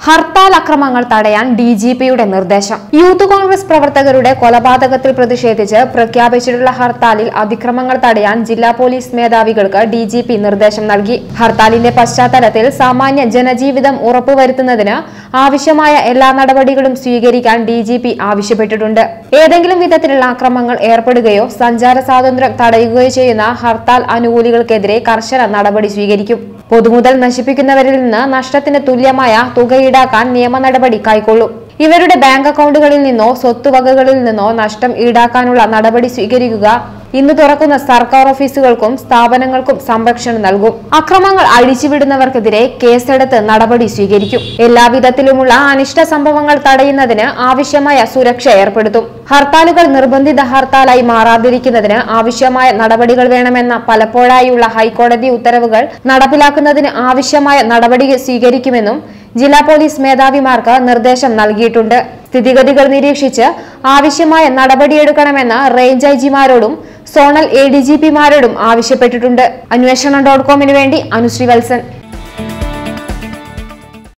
ഹർത്താൽ അക്രമങ്ങൾ തടയാൻ D G പിയുടെ നിർദ്ദേശം യൂത്ത് കോൺഗ്രസ് പ്രവർത്തകരുടെ കൊലപാതകത്തിൽ പ്രതിഷേധിച്ച് പ്രഖ്യാപിച്ചിട്ടുള്ള ഹർത്താലിൽ അതിക്രമങ്ങൾ തടയാൻ ജില്ലാ പോലീസ് മേധാവികൾക്ക് ഡി ജി പി നിർദ്ദേശം നൽകി ഹർത്താലിന്റെ പശ്ചാത്തലത്തിൽ സാമാന്യ ജനജീവിതം ഉറപ്പുവരുത്തുന്നതിന് ആവശ്യമായ എല്ലാ നടപടികളും സ്വീകരിക്കാൻ ഡി ജി പി ആവശ്യപ്പെട്ടിട്ടുണ്ട് ഏതെങ്കിലും വിധത്തിലുള്ള അക്രമങ്ങൾ ഏർപ്പെടുകയോ സഞ്ചാര സ്വാതന്ത്ര്യം തടയുകയോ ചെയ്യുന്ന ഹർത്താൽ അനുകൂലികൾക്കെതിരെ കർശന നടപടി സ്വീകരിക്കും പൊതുമുതൽ നശിപ്പിക്കുന്നവരിൽ നിന്ന് നഷ്ടത്തിന് തുല്യമായ തുക ഈടാക്കാൻ നിയമ നടപടി കൈക്കൊള്ളും ഇവരുടെ ബാങ്ക് അക്കൗണ്ടുകളിൽ നിന്നോ സ്വത്തുവകകളിൽ നിന്നോ നഷ്ടം ഈടാക്കാനുള്ള നടപടി സ്വീകരിക്കുക ഇന്ന് തുറക്കുന്ന സർക്കാർ ഓഫീസുകൾക്കും സ്ഥാപനങ്ങൾക്കും സംരക്ഷണം നൽകും അക്രമങ്ങൾ അഴിച്ചുവിടുന്നവർക്കെതിരെ കേസെടുത്ത് നടപടി സ്വീകരിക്കും എല്ലാവിധത്തിലുമുള്ള അനിഷ്ട സംഭവങ്ങൾ തടയുന്നതിന് ആവശ്യമായ സുരക്ഷ ഏർപ്പെടുത്തും ഹർത്താലുകൾ നിർബന്ധിത ഹർത്താലായി മാറാതിരിക്കുന്നതിന് ആവശ്യമായ നടപടികൾ വേണമെന്ന പലപ്പോഴായുള്ള ഹൈക്കോടതി ഉത്തരവുകൾ നടപ്പിലാക്കുന്നതിന് ആവശ്യമായ നടപടി സ്വീകരിക്കുമെന്നും ജില്ലാ പോലീസ് മേധാവിമാർക്ക് നിർദ്ദേശം നൽകിയിട്ടുണ്ട് സ്ഥിതിഗതികൾ നിരീക്ഷിച്ച് ആവശ്യമായ നടപടിയെടുക്കണമെന്ന് റേഞ്ച് ഐ ജിമാരോടും സോണൽ എ ഡി ജി പിമാരോടും ആവശ്യപ്പെട്ടിട്ടുണ്ട് അന്വേഷണം ഡോട്ട് കോമിന് വേണ്ടി അനുശ്രീ വത്സൻ